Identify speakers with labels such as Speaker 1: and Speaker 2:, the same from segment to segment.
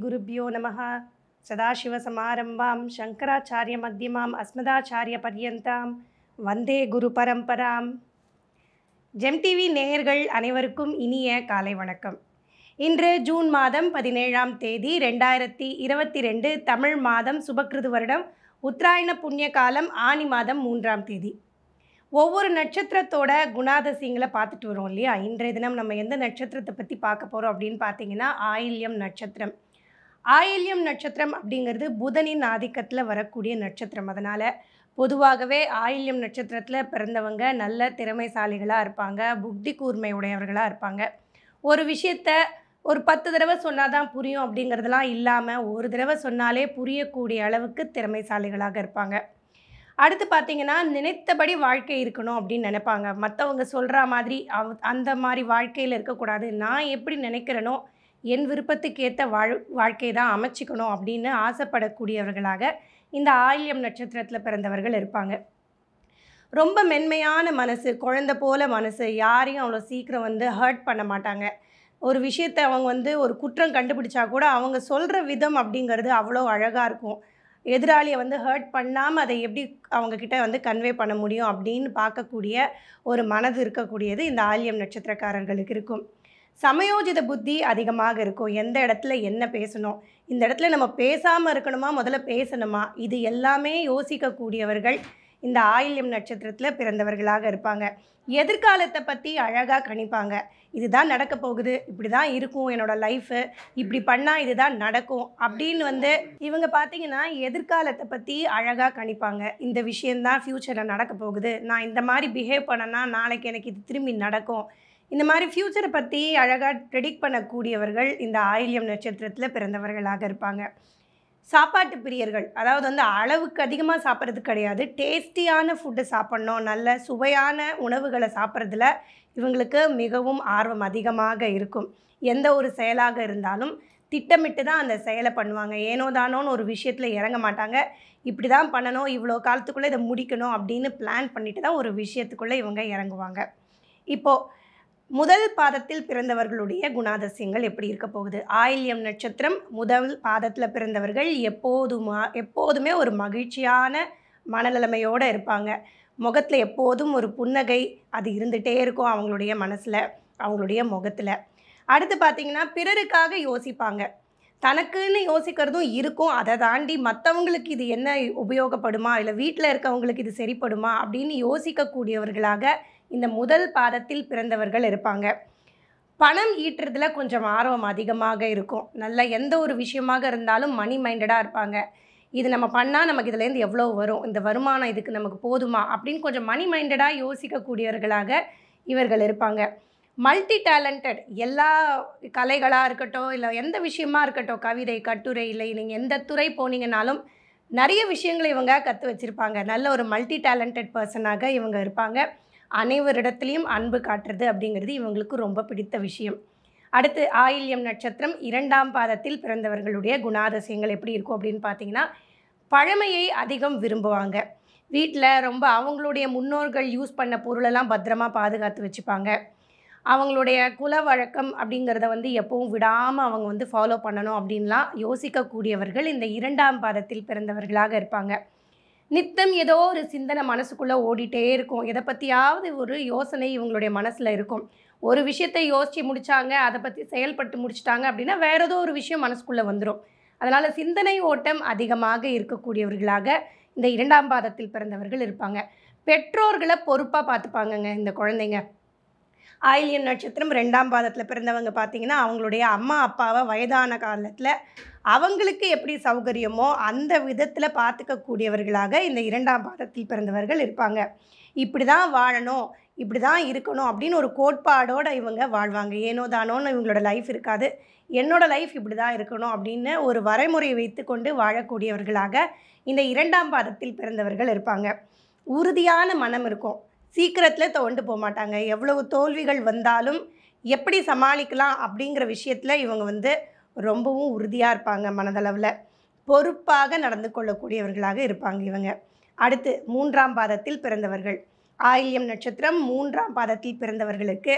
Speaker 1: ஸ்ரீகுருभ्यो நமः சதாசிவசமாரம்பாம் சங்கராச்சாரிய மத்தியமாம் அஸ்மதாச்சாரிய பர்யந்தாம் வந்தே குரு பரம்பராம் ஜெம் டிவி நேயர்கள் அனைவருக்கும் இனிய காலை வணக்கம் இன்று ஜூன் மாதம் பதினேழாம் தேதி ரெண்டாயிரத்தி இருபத்தி ரெண்டு தமிழ் மாதம் சுபக்கிருது வருடம் உத்தராயண புண்ணிய காலம் ஆனி மாதம் மூன்றாம் தேதி ஒவ்வொரு நட்சத்திரத்தோட குணாதிசயங்களை பார்த்துட்டு வரோம் இல்லையா இன்றைய தினம் நம்ம எந்த நட்சத்திரத்தை பற்றி பார்க்க போகிறோம் அப்படின்னு பார்த்தீங்கன்னா ஆயில்யம் நட்சத்திரம் ஆயில்யம் நட்சத்திரம் அப்படிங்கிறது புதனின் ஆதிக்கத்தில் வரக்கூடிய நட்சத்திரம் அதனால் பொதுவாகவே ஆயில்யம் நட்சத்திரத்தில் பிறந்தவங்க நல்ல திறமைசாலிகளாக இருப்பாங்க புத்தி கூர்மை உடையவர்களாக இருப்பாங்க ஒரு விஷயத்த ஒரு பத்து தடவை சொன்னால் தான் புரியும் அப்படிங்கிறதெல்லாம் இல்லாமல் ஒரு தடவை சொன்னாலே புரியக்கூடிய அளவுக்கு திறமைசாலிகளாக இருப்பாங்க அடுத்து பார்த்தீங்கன்னா நினைத்தபடி வாழ்க்கை இருக்கணும் அப்படின்னு நினைப்பாங்க மற்றவங்க சொல்கிற மாதிரி அவ் அந்த மாதிரி வாழ்க்கையில் இருக்கக்கூடாது நான் எப்படி நினைக்கிறேனோ என் விருப்பத்துக்கேற்ற வாழ் வாழ்க்கையை தான் அமைச்சிக்கணும் அப்படின்னு ஆசைப்படக்கூடியவர்களாக இந்த ஆயில்யம் நட்சத்திரத்தில் பிறந்தவர்கள் இருப்பாங்க ரொம்ப மென்மையான மனசு குழந்தை போல மனசு யாரையும் அவ்வளோ சீக்கிரம் வந்து ஹர்ட் பண்ண மாட்டாங்க ஒரு விஷயத்தை அவங்க வந்து ஒரு குற்றம் கண்டுபிடிச்சா கூட அவங்க சொல்கிற விதம் அப்படிங்கிறது அவ்வளோ அழகாக இருக்கும் எதிராளியை வந்து ஹர்ட் பண்ணாமல் அதை எப்படி அவங்கக்கிட்ட வந்து கன்வே பண்ண முடியும் அப்படின்னு பார்க்கக்கூடிய ஒரு மனது இருக்கக்கூடியது இந்த ஆலியம் நட்சத்திரக்காரர்களுக்கு இருக்கும் சமயோஜித புத்தி அதிகமாக இருக்கும் எந்த இடத்துல என்ன பேசணும் இந்த இடத்துல நம்ம பேசாமல் இருக்கணுமா முதல்ல பேசணுமா இது எல்லாமே யோசிக்கக்கூடியவர்கள் இந்த ஆயில்யம் நட்சத்திரத்தில் பிறந்தவர்களாக இருப்பாங்க எதிர்காலத்தை பற்றி அழகாக கணிப்பாங்க இதுதான் நடக்க போகுது இப்படி தான் இருக்கும் என்னோட லைஃபு இப்படி பண்ணால் இதுதான் நடக்கும் அப்படின்னு வந்து இவங்க பார்த்தீங்கன்னா எதிர்காலத்தை பற்றி அழகாக கணிப்பாங்க இந்த விஷயந்தான் ஃப்யூச்சரில் நடக்க போகுது நான் இந்த மாதிரி பிஹேவ் பண்ணனா நாளைக்கு எனக்கு இது திரும்பி நடக்கும் இந்த மாதிரி ஃப்யூச்சரை பற்றி அழகாக ப்ரெடிக்ட் பண்ணக்கூடியவர்கள் இந்த ஆயில்யம் நட்சத்திரத்தில் பிறந்தவர்களாக இருப்பாங்க சாப்பாட்டு பிரியர்கள் அதாவது வந்து அளவுக்கு அதிகமாக சாப்பிட்றது கிடையாது டேஸ்டியான ஃபுட்டு சாப்பிட்ணும் நல்ல சுவையான உணவுகளை சாப்பிட்றதுல இவங்களுக்கு மிகவும் ஆர்வம் அதிகமாக இருக்கும் எந்த ஒரு செயலாக இருந்தாலும் திட்டமிட்டு தான் அந்த செயலை பண்ணுவாங்க ஏனோ தானோன்னு ஒரு விஷயத்தில் இறங்க மாட்டாங்க இப்படி தான் பண்ணணும் இவ்வளோ காலத்துக்குள்ளே இதை முடிக்கணும் அப்படின்னு பிளான் பண்ணிட்டு தான் ஒரு விஷயத்துக்குள்ளே இவங்க இறங்குவாங்க இப்போது முதல் பாதத்தில் பிறந்தவர்களுடைய குணாதிசயங்கள் எப்படி இருக்க போகுது ஆயில்யம் நட்சத்திரம் முதல் பாதத்தில் பிறந்தவர்கள் எப்போதுமா எப்போதுமே ஒரு மகிழ்ச்சியான மனநிலைமையோடு இருப்பாங்க முகத்தில் எப்போதும் ஒரு புன்னகை அது இருந்துகிட்டே இருக்கும் அவங்களுடைய மனசில் அவங்களுடைய முகத்தில் அடுத்து பார்த்திங்கன்னா பிறருக்காக யோசிப்பாங்க தனக்குன்னு யோசிக்கிறதும் இருக்கும் அதை தாண்டி மற்றவங்களுக்கு இது என்ன உபயோகப்படுமா இல்லை வீட்டில் இருக்கவங்களுக்கு இது சரிப்படுமா அப்படின்னு யோசிக்கக்கூடியவர்களாக இந்த முதல் பாதத்தில் பிறந்தவர்கள் இருப்பாங்க பணம் ஈட்டுறதுல கொஞ்சம் ஆர்வம் அதிகமாக இருக்கும் நல்ல எந்த ஒரு விஷயமாக இருந்தாலும் மணி மைண்டடாக இருப்பாங்க இது நம்ம பண்ணால் நமக்கு இதுலேருந்து எவ்வளோ வரும் இந்த வருமானம் இதுக்கு நமக்கு போதுமா அப்படின்னு கொஞ்சம் மணி மைண்டடாக யோசிக்கக்கூடியவர்களாக இவர்கள் இருப்பாங்க மல்டி டேலண்டட் எல்லா கலைகளாக இருக்கட்டும் இல்லை எந்த விஷயமா இருக்கட்டும் கவிதை கட்டுரை இல்லை நீங்கள் எந்த துறை போனீங்கனாலும் நிறைய விஷயங்களை இவங்க கற்று வச்சுருப்பாங்க நல்ல ஒரு மல்டி டேலண்டட் பர்சனாக இவங்க இருப்பாங்க அனைவரிடத்துலையும் அன்பு காட்டுறது அப்படிங்கிறது இவங்களுக்கு ரொம்ப பிடித்த விஷயம் அடுத்து ஆயில்யம் நட்சத்திரம் இரண்டாம் பாதத்தில் பிறந்தவர்களுடைய குணாதிசயங்கள் எப்படி இருக்கும் அப்படின்னு பார்த்தீங்கன்னா பழமையை அதிகம் விரும்புவாங்க வீட்டில் ரொம்ப அவங்களுடைய முன்னோர்கள் யூஸ் பண்ண பொருளெல்லாம் பத்திரமா பாதுகாத்து வச்சுப்பாங்க அவங்களுடைய குல வழக்கம் அப்படிங்கிறத வந்து எப்பவும் விடாமல் அவங்க வந்து ஃபாலோ பண்ணணும் அப்படின்லாம் யோசிக்கக்கூடியவர்கள் இந்த இரண்டாம் பாதத்தில் பிறந்தவர்களாக இருப்பாங்க நித்தம் ஏதோ ஒரு சிந்தனை மனசுக்குள்ளே ஓடிட்டே இருக்கும் எதை பற்றியாவது ஒரு யோசனை இவங்களுடைய மனசில் இருக்கும் ஒரு விஷயத்தை யோசித்து முடித்தாங்க அதை பற்றி செயல்பட்டு முடிச்சிட்டாங்க அப்படின்னா வேறு ஏதோ ஒரு விஷயம் மனசுக்குள்ளே வந்துடும் அதனால் சிந்தனை ஓட்டம் அதிகமாக இருக்கக்கூடியவர்களாக இந்த இரண்டாம் பாதத்தில் பிறந்தவர்கள் இருப்பாங்க பெற்றோர்களை பொறுப்பாக பார்த்துப்பாங்கங்க இந்த குழந்தைங்க ஆயில்யம் நட்சத்திரம் ரெண்டாம் பாதத்தில் பிறந்தவங்க பார்த்தீங்கன்னா அவங்களுடைய அம்மா அப்பாவை வயதான காலத்தில் அவங்களுக்கு எப்படி சௌகரியமோ அந்த விதத்தில் பார்த்துக்கக்கூடியவர்களாக இந்த இரண்டாம் பாதத்தில் பிறந்தவர்கள் இருப்பாங்க இப்படி தான் வாழணும் இப்படி தான் இருக்கணும் அப்படின்னு ஒரு கோட்பாடோடு இவங்க வாழ்வாங்க ஏனோ தானோன்னு இவங்களோட லைஃப் இருக்காது என்னோட லைஃப் இப்படி தான் இருக்கணும் அப்படின்னு ஒரு வரைமுறை வைத்து கொண்டு வாழக்கூடியவர்களாக இந்த இரண்டாம் பாதத்தில் பிறந்தவர்கள் இருப்பாங்க உறுதியான மனம் இருக்கும் சீக்கிரத்தில் தோண்டு போக மாட்டாங்க எவ்வளவு தோல்விகள் வந்தாலும் எப்படி சமாளிக்கலாம் அப்படிங்கிற விஷயத்தில் இவங்க வந்து ரொம்பவும் உறுதியாக இருப்பாங்க மனதளவில் பொறுப்பாக நடந்து கொள்ளக்கூடியவர்களாக இருப்பாங்க இவங்க அடுத்து மூன்றாம் பாதத்தில் பிறந்தவர்கள் ஆயில்யம் நட்சத்திரம் மூன்றாம் பாதத்தில் பிறந்தவர்களுக்கு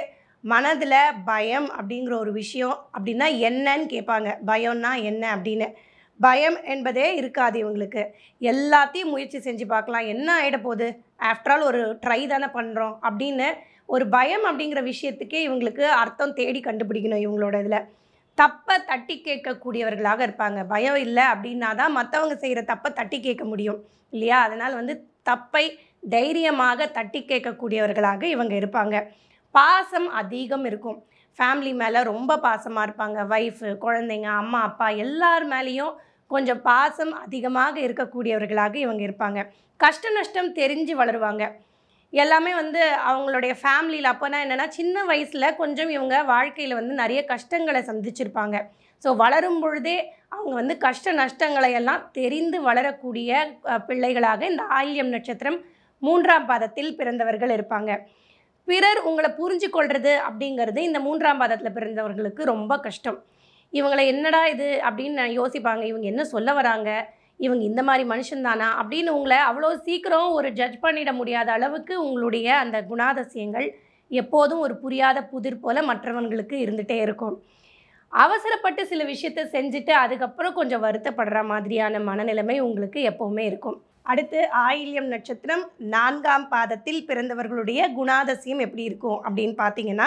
Speaker 1: மனதில் பயம் அப்படிங்கிற ஒரு விஷயம் அப்படின்னா என்னன்னு கேட்பாங்க பயம்னா என்ன அப்படின்னு பயம் என்பதே இருக்காது இவங்களுக்கு எல்லாத்தையும் முயற்சி செஞ்சு பார்க்கலாம் என்ன ஆகிட போகுது ஆஃப்டர் ஆல் ஒரு ட்ரை தானே பண்ணுறோம் அப்படின்னு ஒரு பயம் அப்படிங்கிற விஷயத்துக்கே இவங்களுக்கு அர்த்தம் தேடி கண்டுபிடிக்கணும் இவங்களோட இதில் தப்பை தட்டி கேட்கக்கூடியவர்களாக இருப்பாங்க பயம் இல்லை அப்படின்னா தான் மற்றவங்க செய்கிற தப்பை தட்டி கேட்க முடியும் இல்லையா அதனால் வந்து தப்பை தைரியமாக தட்டி கேட்கக்கூடியவர்களாக இவங்க இருப்பாங்க பாசம் அதிகம் இருக்கும் ஃபேமிலி மேலே ரொம்ப பாசமாக இருப்பாங்க ஒய்ஃபு குழந்தைங்க அம்மா அப்பா எல்லார் மேலேயும் கொஞ்சம் பாசம் அதிகமாக இருக்கக்கூடியவர்களாக இவங்க இருப்பாங்க கஷ்ட நஷ்டம் தெரிஞ்சு வளருவாங்க எல்லாமே வந்து அவங்களுடைய ஃபேமிலியில் அப்போனா என்னென்னா சின்ன வயசில் கொஞ்சம் இவங்க வாழ்க்கையில் வந்து நிறைய கஷ்டங்களை சந்திச்சிருப்பாங்க ஸோ வளரும் பொழுதே அவங்க வந்து கஷ்ட நஷ்டங்களை எல்லாம் தெரிந்து வளரக்கூடிய அஹ், பிள்ளைகளாக இந்த ஆயில்யம் நட்சத்திரம் மூன்றாம் பாதத்தில் பிறந்தவர்கள் இருப்பாங்க பிறர் உங்களை புரிஞ்சு கொள்வது அப்படிங்கிறது இந்த மூன்றாம் பாதத்தில் பிறந்தவர்களுக்கு ரொம்ப கஷ்டம் இவங்களை என்னடா இது அப்படின்னு நான் யோசிப்பாங்க இவங்க என்ன சொல்ல வராங்க இவங்க இந்த மாதிரி மனுஷன்தானா அப்படின்னு உங்களை அவ்வளோ சீக்கிரம் ஒரு ஜட்ஜ் பண்ணிட முடியாத அளவுக்கு உங்களுடைய அந்த குணாதிசயங்கள் எப்போதும் ஒரு புரியாத புதிர் போல மற்றவங்களுக்கு இருந்துகிட்டே இருக்கும் அவசரப்பட்டு சில விஷயத்தை செஞ்சுட்டு அதுக்கப்புறம் கொஞ்சம் வருத்தப்படுற மாதிரியான மனநிலைமை உங்களுக்கு எப்போவுமே இருக்கும் அடுத்து ஆயில்யம் நட்சத்திரம் நான்காம் பாதத்தில் பிறந்தவர்களுடைய குணாதிசயம் எப்படி இருக்கும் அப்படின்னு பார்த்தீங்கன்னா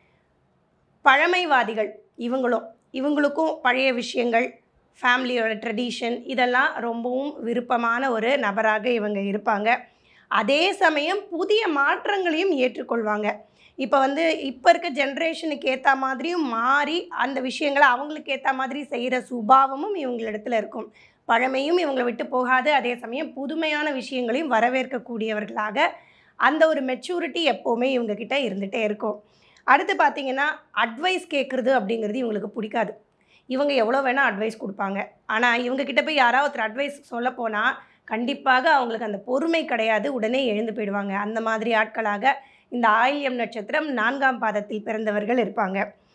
Speaker 1: பழமைவாதிகள் இவங்களும் இவங்களுக்கும் பழைய விஷயங்கள் ஃபேமிலியோட ட்ரெடிஷன் இதெல்லாம் ரொம்பவும் விருப்பமான ஒரு நபராக இவங்க இருப்பாங்க அதே சமயம் புதிய மாற்றங்களையும் ஏற்றுக்கொள்வாங்க இப்போ வந்து இப்போ இருக்க ஜென்ரேஷனுக்கு ஏற்ற மாதிரியும் மாறி அந்த விஷயங்களை அவங்களுக்கு ஏற்ற மாதிரி செய்கிற சுபாவமும் இவங்களிடத்துல இருக்கும் பழமையும் இவங்களை விட்டு போகாது அதே சமயம் புதுமையான விஷயங்களையும் வரவேற்கக்கூடியவர்களாக அந்த ஒரு மெச்சூரிட்டி எப்போவுமே இவங்கக்கிட்ட இருந்துகிட்டே இருக்கும் அடுத்து பார்த்தீங்கன்னா அட்வைஸ் கேட்குறது அப்படிங்கிறது இவங்களுக்கு பிடிக்காது இவங்க எவ்வளோ வேணால் அட்வைஸ் கொடுப்பாங்க ஆனால் இவங்க கிட்ட போய் யாராவது ஒருத்தர் அட்வைஸ் சொல்ல போனால் கண்டிப்பாக அவங்களுக்கு அந்த பொறுமை கிடையாது உடனே எழுந்து போயிடுவாங்க அந்த மாதிரி ஆட்களாக இந்த ஆயில்யம் நட்சத்திரம் நான்காம் பாதத்தில் பிறந்தவர்கள் இருப்பாங்க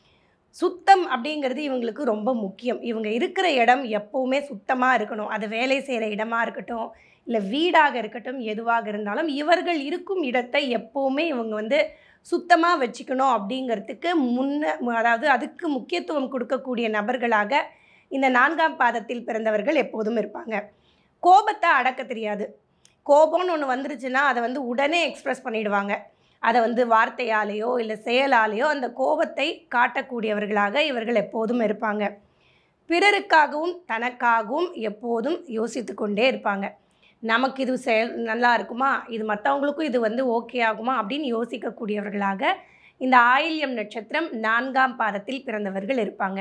Speaker 1: சுத்தம் அப்படிங்கிறது இவங்களுக்கு ரொம்ப முக்கியம் இவங்க இருக்கிற இடம் எப்போவுமே சுத்தமாக இருக்கணும் அது வேலை செய்கிற இடமா இருக்கட்டும் இல்லை வீடாக இருக்கட்டும் எதுவாக இருந்தாலும் இவர்கள் இருக்கும் இடத்தை எப்போவுமே இவங்க வந்து சுத்தமாக வச்சுக்கணும் அப்படிங்கிறதுக்கு முன்ன அதாவது அதுக்கு முக்கியத்துவம் கொடுக்கக்கூடிய நபர்களாக இந்த நான்காம் பாதத்தில் பிறந்தவர்கள் எப்போதும் இருப்பாங்க கோபத்தை அடக்க தெரியாது கோபம்னு ஒன்று வந்துருச்சுன்னா அதை வந்து உடனே எக்ஸ்ப்ரெஸ் பண்ணிடுவாங்க அதை வந்து வார்த்தையாலேயோ இல்லை செயலாலேயோ அந்த கோபத்தை காட்டக்கூடியவர்களாக இவர்கள் எப்போதும் இருப்பாங்க பிறருக்காகவும் தனக்காகவும் எப்போதும் யோசித்து கொண்டே இருப்பாங்க நமக்கு இது செயல் நல்லா இருக்குமா இது மற்றவங்களுக்கும் இது வந்து ஓகே ஆகுமா அப்படின்னு யோசிக்கக்கூடியவர்களாக இந்த ஆயில்யம் நட்சத்திரம் நான்காம் பாதத்தில் பிறந்தவர்கள் இருப்பாங்க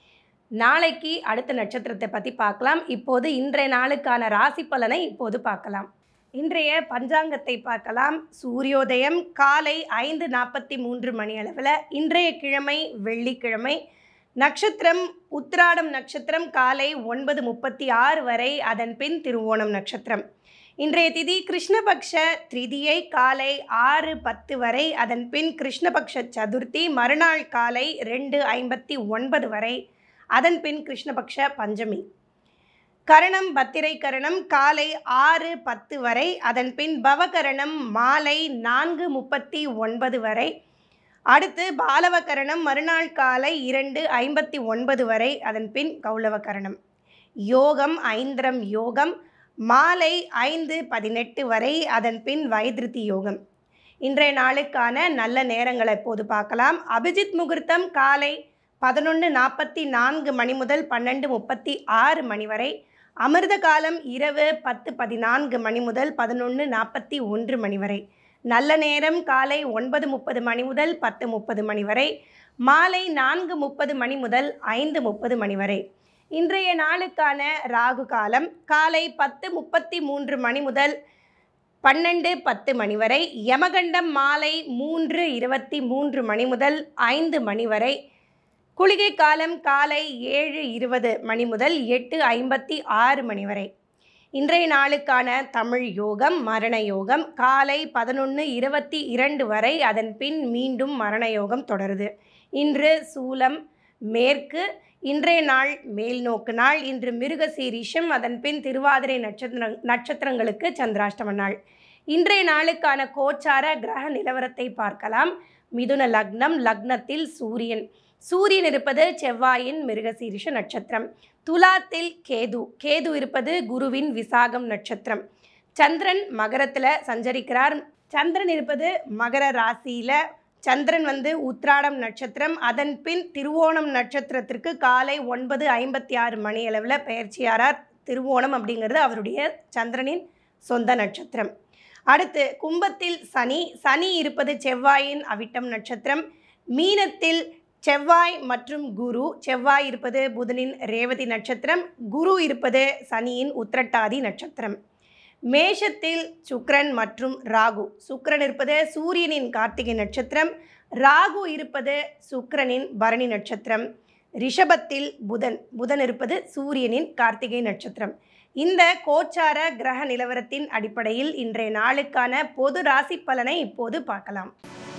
Speaker 1: நாளைக்கு அடுத்த நட்சத்திரத்தை பற்றி பார்க்கலாம் இப்போது இன்றைய நாளுக்கான ராசி பலனை இப்போது பார்க்கலாம் இன்றைய பஞ்சாங்கத்தை பார்க்கலாம் சூரியோதயம் காலை ஐந்து நாற்பத்தி மூன்று மணி அளவில் இன்றைய கிழமை வெள்ளிக்கிழமை நட்சத்திரம் உத்திராடம் நட்சத்திரம் காலை ஒன்பது முப்பத்தி ஆறு வரை அதன் பின் திருவோணம் நட்சத்திரம் இன்றைய திதி கிருஷ்ணபக்ஷ திதியை காலை ஆறு பத்து வரை அதன் பின் கிருஷ்ணபக்ஷ சதுர்த்தி மறுநாள் காலை ரெண்டு ஐம்பத்தி ஒன்பது வரை அதன் பின் கிருஷ்ணபக்ஷ பஞ்சமி கரணம் பத்திரை கரணம் காலை ஆறு பத்து வரை அதன் பின் பவகரணம் மாலை நான்கு முப்பத்தி ஒன்பது வரை அடுத்து பாலவகரணம் மறுநாள் காலை இரண்டு ஐம்பத்தி ஒன்பது வரை அதன் பின் கௌளவகரணம் யோகம் ஐந்திரம் யோகம் மாலை ஐந்து பதினெட்டு வரை அதன் பின் வைத்திருதி யோகம் இன்றைய நாளுக்கான நல்ல நேரங்களை இப்போது பார்க்கலாம் அபிஜித் முகூர்த்தம் காலை பதினொன்று நாற்பத்தி நான்கு மணி முதல் பன்னெண்டு முப்பத்தி ஆறு மணி வரை அமிர்த காலம் இரவு பத்து பதினான்கு மணி முதல் பதினொன்று நாற்பத்தி ஒன்று மணி வரை நல்ல நேரம் காலை ஒன்பது முப்பது மணி முதல் பத்து முப்பது மணி வரை மாலை நான்கு முப்பது மணி முதல் ஐந்து முப்பது மணி வரை இன்றைய நாளுக்கான ராகு காலம் காலை பத்து முப்பத்தி மூன்று மணி முதல் பன்னெண்டு பத்து மணி வரை யமகண்டம் மாலை மூன்று இருபத்தி மூன்று மணி முதல் ஐந்து மணி வரை குளிகை காலம் காலை ஏழு இருபது மணி முதல் எட்டு ஐம்பத்தி ஆறு மணி வரை இன்றைய நாளுக்கான தமிழ் யோகம் மரண யோகம் காலை பதினொன்று இருபத்தி இரண்டு வரை அதன் பின் மீண்டும் மரண யோகம் தொடருது இன்று சூலம் மேற்கு இன்றைய நாள் மேல் நோக்கு நாள் இன்று மிருகசீரிஷம் அதன் பின் திருவாதிரை நட்சத்திர நட்சத்திரங்களுக்கு சந்திராஷ்டம நாள் இன்றைய நாளுக்கான கோச்சார கிரக நிலவரத்தை பார்க்கலாம் மிதுன லக்னம் லக்னத்தில் சூரியன் சூரியன் இருப்பது செவ்வாயின் மிருகசீரிஷ நட்சத்திரம் துலாத்தில் கேது கேது இருப்பது குருவின் விசாகம் நட்சத்திரம் சந்திரன் மகரத்தில் சஞ்சரிக்கிறார் சந்திரன் இருப்பது மகர ராசியில் சந்திரன் வந்து உத்ராடம் நட்சத்திரம் அதன் பின் திருவோணம் நட்சத்திரத்திற்கு காலை ஒன்பது ஐம்பத்தி ஆறு மணி அளவில் பெயர்ச்சியாரார் திருவோணம் அப்படிங்கிறது அவருடைய சந்திரனின் சொந்த நட்சத்திரம் அடுத்து கும்பத்தில் சனி சனி இருப்பது செவ்வாயின் அவிட்டம் நட்சத்திரம் மீனத்தில் செவ்வாய் மற்றும் குரு செவ்வாய் இருப்பது புதனின் ரேவதி நட்சத்திரம் குரு இருப்பது சனியின் உத்திரட்டாதி நட்சத்திரம் மேஷத்தில் சுக்கிரன் மற்றும் ராகு சுக்கிரன் இருப்பது சூரியனின் கார்த்திகை நட்சத்திரம் ராகு இருப்பது சுக்கிரனின் பரணி நட்சத்திரம் ரிஷபத்தில் புதன் புதன் இருப்பது சூரியனின் கார்த்திகை நட்சத்திரம் இந்த கோச்சார கிரக நிலவரத்தின் அடிப்படையில் இன்றைய நாளுக்கான பொது ராசி பலனை இப்போது பார்க்கலாம்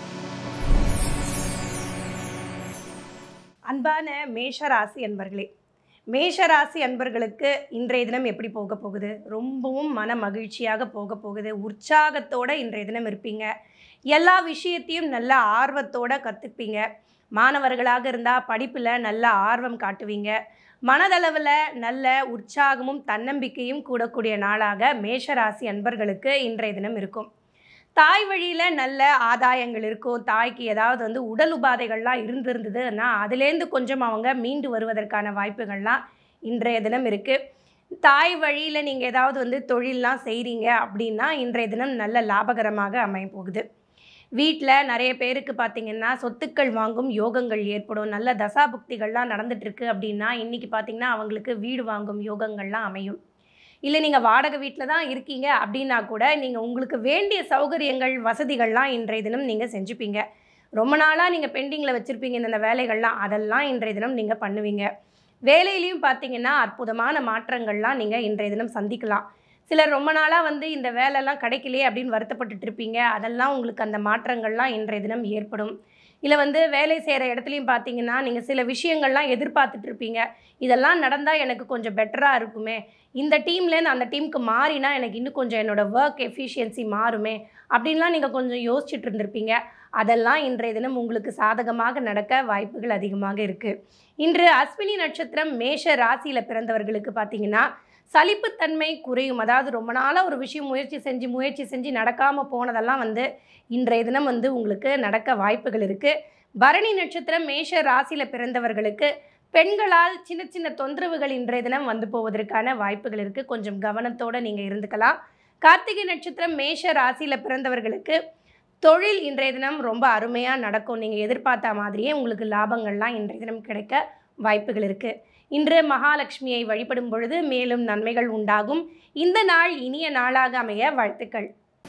Speaker 1: அன்பான மேஷராசி அன்பர்களே மேஷராசி அன்பர்களுக்கு இன்றைய தினம் எப்படி போக போகுது ரொம்பவும் மன மகிழ்ச்சியாக போக போகுது உற்சாகத்தோட இன்றைய தினம் இருப்பீங்க எல்லா விஷயத்தையும் நல்ல ஆர்வத்தோட கற்றுப்பீங்க மாணவர்களாக இருந்தால் படிப்பில் நல்ல ஆர்வம் காட்டுவீங்க மனதளவில் நல்ல உற்சாகமும் தன்னம்பிக்கையும் கூடக்கூடிய நாளாக மேஷராசி அன்பர்களுக்கு இன்றைய தினம் இருக்கும் தாய் வழியில் நல்ல ஆதாயங்கள் இருக்கும் தாய்க்கு ஏதாவது வந்து உடல் உபாதைகள்லாம் இருந்திருந்ததுன்னா அதுலேருந்து கொஞ்சம் அவங்க மீண்டு வருவதற்கான வாய்ப்புகள்லாம் இன்றைய தினம் இருக்குது தாய் வழியில் நீங்கள் ஏதாவது வந்து தொழிலெலாம் செய்கிறீங்க அப்படின்னா இன்றைய தினம் நல்ல லாபகரமாக அமைய போகுது வீட்டில் நிறைய பேருக்கு பார்த்தீங்கன்னா சொத்துக்கள் வாங்கும் யோகங்கள் ஏற்படும் நல்ல தசாபுக்திகள்லாம் நடந்துட்டுருக்கு அப்படின்னா இன்றைக்கி பார்த்தீங்கன்னா அவங்களுக்கு வீடு வாங்கும் யோகங்கள்லாம் அமையும் இல்லை நீங்கள் வாடகை வீட்டில் தான் இருக்கீங்க அப்படின்னா கூட நீங்கள் உங்களுக்கு வேண்டிய சௌகரியங்கள் வசதிகள்லாம் இன்றைய தினம் நீங்கள் செஞ்சுப்பீங்க ரொம்ப நாளாக நீங்கள் பெண்டிங்கில் வச்சுருப்பீங்க இந்த வேலைகள்லாம் அதெல்லாம் இன்றைய தினம் நீங்கள் பண்ணுவீங்க வேலையிலையும் பார்த்தீங்கன்னா அற்புதமான மாற்றங்கள்லாம் நீங்கள் இன்றைய தினம் சந்திக்கலாம் சிலர் ரொம்ப நாளாக வந்து இந்த வேலைலாம் கிடைக்கலையே அப்படின்னு வருத்தப்பட்டுட்டு இருப்பீங்க அதெல்லாம் உங்களுக்கு அந்த மாற்றங்கள்லாம் இன்றைய தினம் ஏற்படும் இல்லை வந்து வேலை செய்கிற இடத்துலையும் பார்த்தீங்கன்னா நீங்கள் சில விஷயங்கள்லாம் எதிர்பார்த்துட்டு இருப்பீங்க இதெல்லாம் நடந்தால் எனக்கு கொஞ்சம் பெட்டராக இருக்குமே இந்த டீம்லேருந்து அந்த டீமுக்கு மாறினா எனக்கு இன்னும் கொஞ்சம் என்னோடய ஒர்க் எஃபிஷியன்சி மாறுமே அப்படின்லாம் நீங்கள் கொஞ்சம் யோசிச்சுட்டு இருந்திருப்பீங்க அதெல்லாம் இன்றைய தினம் உங்களுக்கு சாதகமாக நடக்க வாய்ப்புகள் அதிகமாக இருக்குது இன்று அஸ்வினி நட்சத்திரம் மேஷ ராசியில் பிறந்தவர்களுக்கு பார்த்தீங்கன்னா சலிப்புத்தன்மை குறையும் அதாவது ரொம்ப நாளாக ஒரு விஷயம் முயற்சி செஞ்சு முயற்சி செஞ்சு நடக்காமல் போனதெல்லாம் வந்து இன்றைய தினம் வந்து உங்களுக்கு நடக்க வாய்ப்புகள் இருக்குது பரணி நட்சத்திரம் மேஷ ராசியில் பிறந்தவர்களுக்கு பெண்களால் சின்ன சின்ன தொந்தரவுகள் இன்றைய தினம் வந்து போவதற்கான வாய்ப்புகள் இருக்குது கொஞ்சம் கவனத்தோடு நீங்கள் இருந்துக்கலாம் கார்த்திகை நட்சத்திரம் மேஷ ராசியில் பிறந்தவர்களுக்கு தொழில் இன்றைய தினம் ரொம்ப அருமையாக நடக்கும் நீங்கள் எதிர்பார்த்த மாதிரியே உங்களுக்கு லாபங்கள்லாம் இன்றைய தினம் கிடைக்க வாய்ப்புகள் இருக்குது இன்று மகாலட்சுமியை வழிபடும் பொழுது மேலும் நன்மைகள் உண்டாகும் இந்த நாள் இனிய நாளாக அமைய வாழ்த்துக்கள்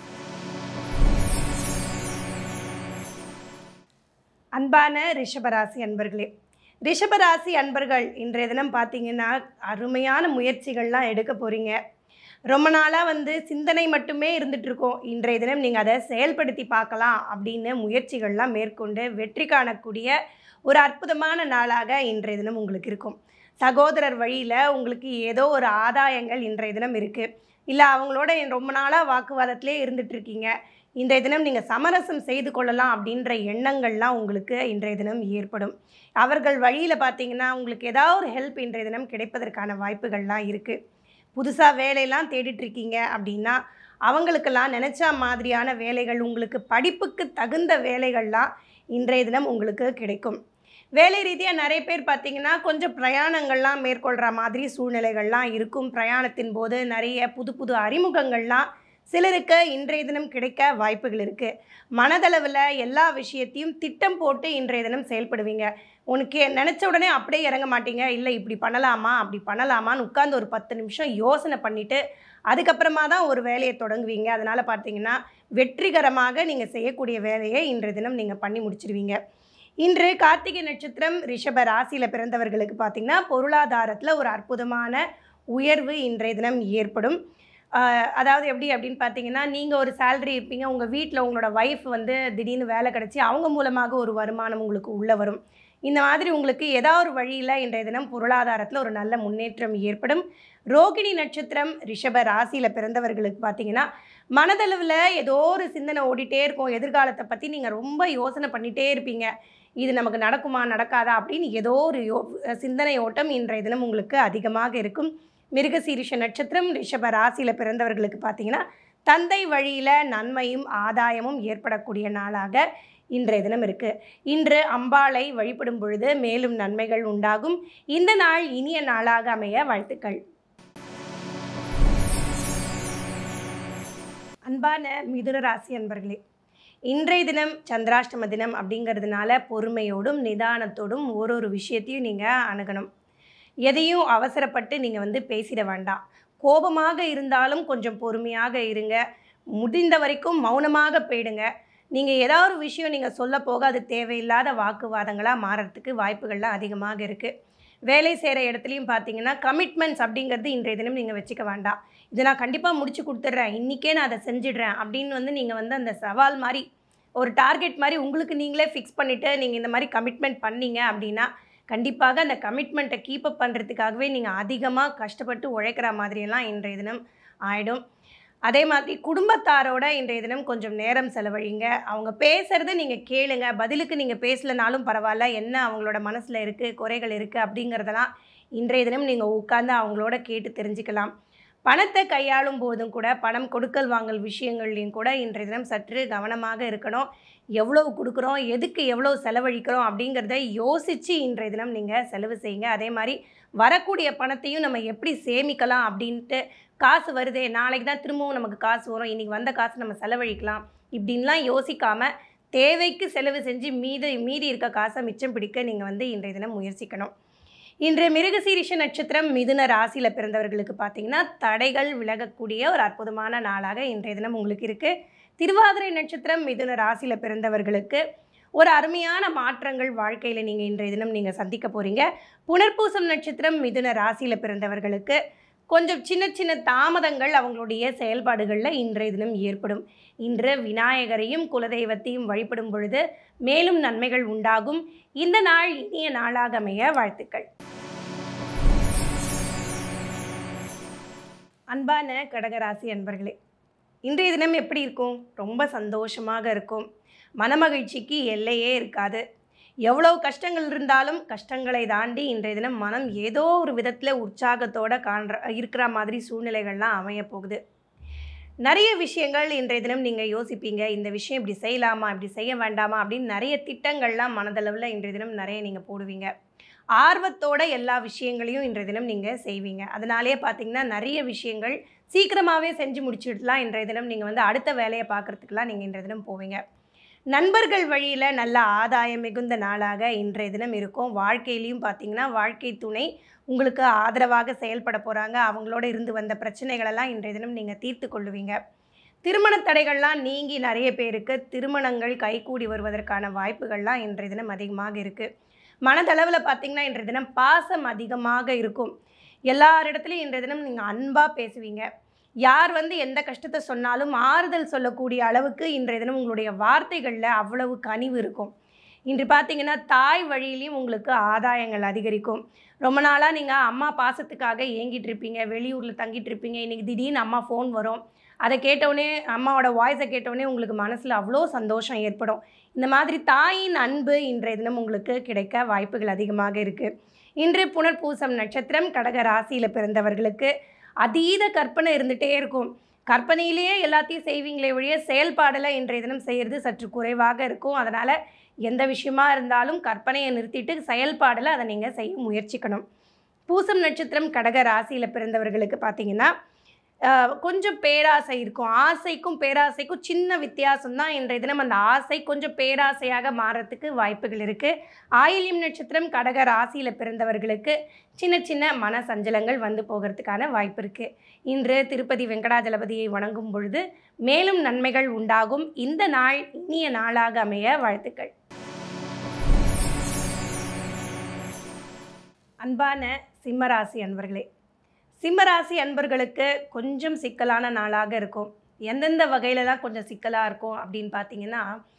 Speaker 1: அன்பான ரிஷபராசி அன்பர்களே ரிஷபராசி அன்பர்கள் இன்றைய தினம் பார்த்தீங்கன்னா அருமையான முயற்சிகள்லாம் எடுக்க போகிறீங்க ரொம்ப நாளாக வந்து சிந்தனை மட்டுமே இருந்துகிட்ருக்கோம் இன்றைய தினம் நீங்கள் அதை செயல்படுத்தி பார்க்கலாம் அப்படின்னு முயற்சிகள்லாம் மேற்கொண்டு வெற்றி காணக்கூடிய ஒரு அற்புதமான நாளாக இன்றைய தினம் உங்களுக்கு இருக்கும் சகோதரர் வழியில் உங்களுக்கு ஏதோ ஒரு ஆதாயங்கள் இன்றைய தினம் இருக்குது இல்லை அவங்களோட ரொம்ப நாளாக வாக்குவாதத்திலே இருந்துகிட்ருக்கீங்க இன்றைய தினம் நீங்கள் சமரசம் செய்து கொள்ளலாம் அப்படின்ற எண்ணங்கள்லாம் உங்களுக்கு இன்றைய தினம் ஏற்படும் அவர்கள் வழியில் பார்த்தீங்கன்னா உங்களுக்கு ஏதாவது ஒரு ஹெல்ப் இன்றைய தினம் கிடைப்பதற்கான வாய்ப்புகள்லாம் இருக்குது புதுசாக வேலையெல்லாம் தேடிட்டு இருக்கீங்க அப்படின்னா அவங்களுக்கெல்லாம் நினச்ச மாதிரியான வேலைகள் உங்களுக்கு படிப்புக்கு தகுந்த வேலைகள்லாம் இன்றைய தினம் உங்களுக்கு கிடைக்கும் வேலை ரீதியாக நிறைய பேர் பார்த்தீங்கன்னா கொஞ்சம் பிரயாணங்கள்லாம் மேற்கொள்கிற மாதிரி சூழ்நிலைகள்லாம் இருக்கும் பிரயாணத்தின் போது நிறைய புது புது அறிமுகங்கள்லாம் சிலருக்கு இன்றைய தினம் கிடைக்க வாய்ப்புகள் இருக்குது மனதளவில் எல்லா விஷயத்தையும் திட்டம் போட்டு இன்றைய தினம் செயல்படுவீங்க உனக்கு நினச்ச உடனே அப்படியே இறங்க மாட்டீங்க இல்லை இப்படி பண்ணலாமா அப்படி பண்ணலாமான்னு உட்காந்து ஒரு பத்து நிமிஷம் யோசனை பண்ணிவிட்டு அதுக்கப்புறமா தான் ஒரு வேலையை தொடங்குவீங்க அதனால் பார்த்தீங்கன்னா வெற்றிகரமாக நீங்கள் செய்யக்கூடிய வேலையை இன்றைய தினம் நீங்கள் பண்ணி முடிச்சிருவீங்க இன்று கார்த்திகை நட்சத்திரம் ரிஷப ராசியில் பிறந்தவர்களுக்கு பார்த்திங்கன்னா பொருளாதாரத்தில் ஒரு அற்புதமான உயர்வு இன்றைய தினம் ஏற்படும் ஆஹ் அதாவது எப்படி அப்படின்னு பார்த்தீங்கன்னா நீங்கள் ஒரு சேலரி இருப்பீங்க உங்கள் வீட்டில் உங்களோட ஒய்ஃப் வந்து திடீர்னு வேலை கிடச்சி அவங்க மூலமாக ஒரு வருமானம் உங்களுக்கு உள்ளே வரும் இந்த மாதிரி உங்களுக்கு ஏதாவது ஒரு வழியில் இன்றைய தினம் பொருளாதாரத்தில் ஒரு நல்ல முன்னேற்றம் ஏற்படும் ரோகிணி நட்சத்திரம் ரிஷப ராசியில் பிறந்தவர்களுக்கு பார்த்தீங்கன்னா மனதளவில் ஏதோ ஒரு சிந்தனை ஓடிட்டே இருக்கும் எதிர்காலத்தை பற்றி நீங்கள் ரொம்ப யோசனை பண்ணிகிட்டே இருப்பீங்க இது நமக்கு நடக்குமா நடக்காதா அப்படின்னு ஏதோ ஒரு யோ சிந்தனை ஓட்டம் இன்றைய தினம் உங்களுக்கு அதிகமாக இருக்கும் மிருகசீரிஷ நட்சத்திரம் ரிஷப ராசியில் பிறந்தவர்களுக்கு பார்த்தீங்கன்னா தந்தை வழியில் நன்மையும் ஆதாயமும் ஏற்படக்கூடிய நாளாக இன்றைய தினம் இருக்குது இன்று அம்பாளை வழிபடும் பொழுது மேலும் நன்மைகள் உண்டாகும் இந்த நாள் இனிய நாளாக அமைய வாழ்த்துக்கள் அன்பான மிதுன ராசி அன்பர்களே இன்றைய தினம் சந்திராஷ்டம தினம் அப்படிங்கிறதுனால பொறுமையோடும் நிதானத்தோடும் ஒரு ஒரு விஷயத்தையும் நீங்கள் அணுகணும் எதையும் அவசரப்பட்டு நீங்கள் வந்து பேசிட வேண்டாம் கோபமாக இருந்தாலும் கொஞ்சம் பொறுமையாக இருங்க முடிந்த வரைக்கும் மௌனமாக போயிடுங்க நீங்கள் ஏதாவது ஒரு விஷயம் நீங்கள் சொல்ல போக அது தேவையில்லாத வாக்குவாதங்களாக மாறுறதுக்கு வாய்ப்புகள்லாம் அதிகமாக இருக்குது வேலை செய்கிற இடத்துலையும் பார்த்தீங்கன்னா கமிட்மெண்ட்ஸ் அப்படிங்கிறது இன்றைய தினம் நீங்கள் வச்சுக்க வேண்டாம் இதை நான் கண்டிப்பாக முடிச்சு கொடுத்துட்றேன் இன்றைக்கே நான் அதை செஞ்சிடுறேன் அப்படின்னு வந்து நீங்கள் வந்து அந்த சவால் மாதிரி ஒரு டார்கெட் மாதிரி உங்களுக்கு நீங்களே ஃபிக்ஸ் பண்ணிவிட்டு நீங்கள் இந்த மாதிரி கமிட்மெண்ட் பண்ணீங்க அப்படின்னா கண்டிப்பாக அந்த கமிட்மெண்ட்டை கீப் அப் பண்ணுறதுக்காகவே நீங்கள் அதிகமாக கஷ்டப்பட்டு உழைக்கிற மாதிரியெல்லாம் இன்றைய தினம் ஆகிடும் அதே மாதிரி குடும்பத்தாரோட இன்றைய தினம் கொஞ்சம் நேரம் செலவழிங்க அவங்க பேசுகிறத நீங்கள் கேளுங்க பதிலுக்கு நீங்கள் பேசலைனாலும் பரவாயில்ல என்ன அவங்களோட மனசில் இருக்குது குறைகள் இருக்குது அப்படிங்கிறதெல்லாம் இன்றைய தினம் நீங்கள் உட்கார்ந்து அவங்களோட கேட்டு தெரிஞ்சுக்கலாம் பணத்தை கையாளும் போதும் கூட பணம் கொடுக்கல் வாங்கல் விஷயங்கள்லையும் கூட இன்றைய தினம் சற்று கவனமாக இருக்கணும் எவ்வளவு கொடுக்குறோம் எதுக்கு எவ்வளோ செலவழிக்கிறோம் அப்படிங்கிறத யோசித்து இன்றைய தினம் நீங்கள் செலவு செய்யுங்க அதே மாதிரி வரக்கூடிய பணத்தையும் நம்ம எப்படி சேமிக்கலாம் அப்படின்ட்டு காசு வருதே நாளைக்கு தான் திரும்பவும் நமக்கு காசு வரும் இன்றைக்கி வந்த காசு நம்ம செலவழிக்கலாம் இப்படின்லாம் யோசிக்காமல் தேவைக்கு செலவு செஞ்சு மீதி மீதி இருக்க காசை மிச்சம் பிடிக்க நீங்கள் வந்து இன்றைய தினம் முயற்சிக்கணும் இன்று மிருகசீரிஷ நட்சத்திரம் மிதுன ராசியில் பிறந்தவர்களுக்கு பார்த்தீங்கன்னா தடைகள் விலகக்கூடிய ஒரு அற்புதமான நாளாக இன்றைய தினம் உங்களுக்கு இருக்குது திருவாதிரை நட்சத்திரம் மிதுன ராசியில் பிறந்தவர்களுக்கு ஒரு அருமையான மாற்றங்கள் வாழ்க்கையில் நீங்கள் இன்றைய தினம் நீங்கள் சந்திக்க போகிறீங்க புனர்பூசம் நட்சத்திரம் மிதுன ராசியில் பிறந்தவர்களுக்கு கொஞ்சம் சின்ன சின்ன தாமதங்கள் அவங்களுடைய செயல்பாடுகளில் இன்றைய தினம் ஏற்படும் இன்று விநாயகரையும் குலதெய்வத்தையும் வழிபடும் பொழுது மேலும் நன்மைகள் உண்டாகும் இந்த நாள் இனிய நாளாக அமைய வாழ்த்துக்கள் அன்பான கடகராசி அன்பர்களே இன்றைய தினம் எப்படி இருக்கும் ரொம்ப சந்தோஷமாக இருக்கும் மனமகிழ்ச்சிக்கு எல்லையே இருக்காது எவ்வளோ கஷ்டங்கள் இருந்தாலும் கஷ்டங்களை தாண்டி இன்றைய தினம் மனம் ஏதோ ஒரு விதத்தில் உற்சாகத்தோட காண்ற இருக்கிற மாதிரி சூழ்நிலைகள்லாம் அமைய போகுது நிறைய விஷயங்கள் இன்றைய தினம் நீங்கள் யோசிப்பீங்க இந்த விஷயம் இப்படி செய்யலாமா இப்படி செய்ய வேண்டாமா அப்படின்னு நிறைய திட்டங்கள்லாம் மனதளவில் இன்றைய தினம் நிறைய நீங்கள் போடுவீங்க ஆர்வத்தோட எல்லா விஷயங்களையும் இன்றைய தினம் நீங்கள் செய்வீங்க அதனாலே பார்த்தீங்கன்னா நிறைய விஷயங்கள் சீக்கிரமாகவே செஞ்சு முடிச்சுடலாம் இன்றைய தினம் நீங்கள் வந்து அடுத்த வேலையை பார்க்குறதுக்கெலாம் நீங்கள் இன்றைய தினம் போவீங்க நண்பர்கள் வழியில் நல்ல ஆதாயம் மிகுந்த நாளாக இன்றைய தினம் இருக்கும் வாழ்க்கையிலையும் பார்த்தீங்கன்னா வாழ்க்கை துணை உங்களுக்கு ஆதரவாக செயல்பட போகிறாங்க அவங்களோட இருந்து வந்த பிரச்சனைகளெல்லாம் இன்றைய தினம் நீங்கள் தீர்த்து கொள்ளுவீங்க திருமண தடைகள்லாம் நீங்கி நிறைய பேருக்கு திருமணங்கள் கைகூடி வருவதற்கான வாய்ப்புகள்லாம் இன்றைய தினம் அதிகமாக இருக்குது மனதளவில் பார்த்தீங்கன்னா இன்றைய தினம் பாசம் அதிகமாக இருக்கும் எல்லாரிடத்துலையும் இன்றைய தினம் நீங்கள் அன்பாக பேசுவீங்க யார் வந்து எந்த கஷ்டத்தை சொன்னாலும் ஆறுதல் சொல்லக்கூடிய அளவுக்கு இன்றைய தினம் உங்களுடைய வார்த்தைகளில் அவ்வளவு கனிவு இருக்கும் இன்று பார்த்தீங்கன்னா தாய் வழியிலையும் உங்களுக்கு ஆதாயங்கள் அதிகரிக்கும் ரொம்ப நாளாக நீங்கள் அம்மா பாசத்துக்காக ஏங்கிட்டு இருப்பீங்க வெளியூரில் தங்கிட்டு இருப்பீங்க இன்றைக்கி திடீர்னு அம்மா ஃபோன் வரும் அதை கேட்டவுடனே அம்மாவோட வாய்ஸை கேட்டவுடனே உங்களுக்கு மனசில் அவ்வளோ சந்தோஷம் ஏற்படும் இந்த மாதிரி தாயின் அன்பு இன்றைய தினம் உங்களுக்கு கிடைக்க வாய்ப்புகள் அதிகமாக இருக்குது இன்று புனர்பூசம் நட்சத்திரம் கடக ராசியில் பிறந்தவர்களுக்கு அதீத கற்பனை இருந்துகிட்டே இருக்கும் கற்பனையிலேயே எல்லாத்தையும் செய்வீங்களே ஒழிய செயல்பாடில் இன்றைய தினம் செய்கிறது சற்று குறைவாக இருக்கும் அதனால் எந்த விஷயமா இருந்தாலும் கற்பனையை நிறுத்திட்டு செயல்பாடில் அதை நீங்கள் செய்ய முயற்சிக்கணும் பூசம் நட்சத்திரம் கடக ராசியில் பிறந்தவர்களுக்கு பார்த்தீங்கன்னா ஆஹ், கொஞ்சம் பேராசை இருக்கும் ஆசைக்கும் பேராசைக்கும் சின்ன வித்தியாசம் தான் இன்றைய தினம் அந்த ஆசை கொஞ்சம் பேராசையாக மாறத்துக்கு வாய்ப்புகள் இருக்குது ஆயில்யம் நட்சத்திரம் கடக ராசியில் பிறந்தவர்களுக்கு சின்ன சின்ன மன சஞ்சலங்கள் வந்து போகிறதுக்கான வாய்ப்பு இருக்குது இன்று திருப்பதி வெங்கடாஜலபதியை வணங்கும் பொழுது மேலும் நன்மைகள் உண்டாகும் இந்த நாள் இனிய நாளாக அமைய வாழ்த்துக்கள் அன்பான சிம்மராசி அன்பர்களே சிம்மராசி அன்பர்களுக்கு கொஞ்சம் சிக்கலான நாளாக இருக்கும் எந்தெந்த வகையில் தான் கொஞ்சம் சிக்கலாக இருக்கும் அப்படின்னு பார்த்தீங்கன்னா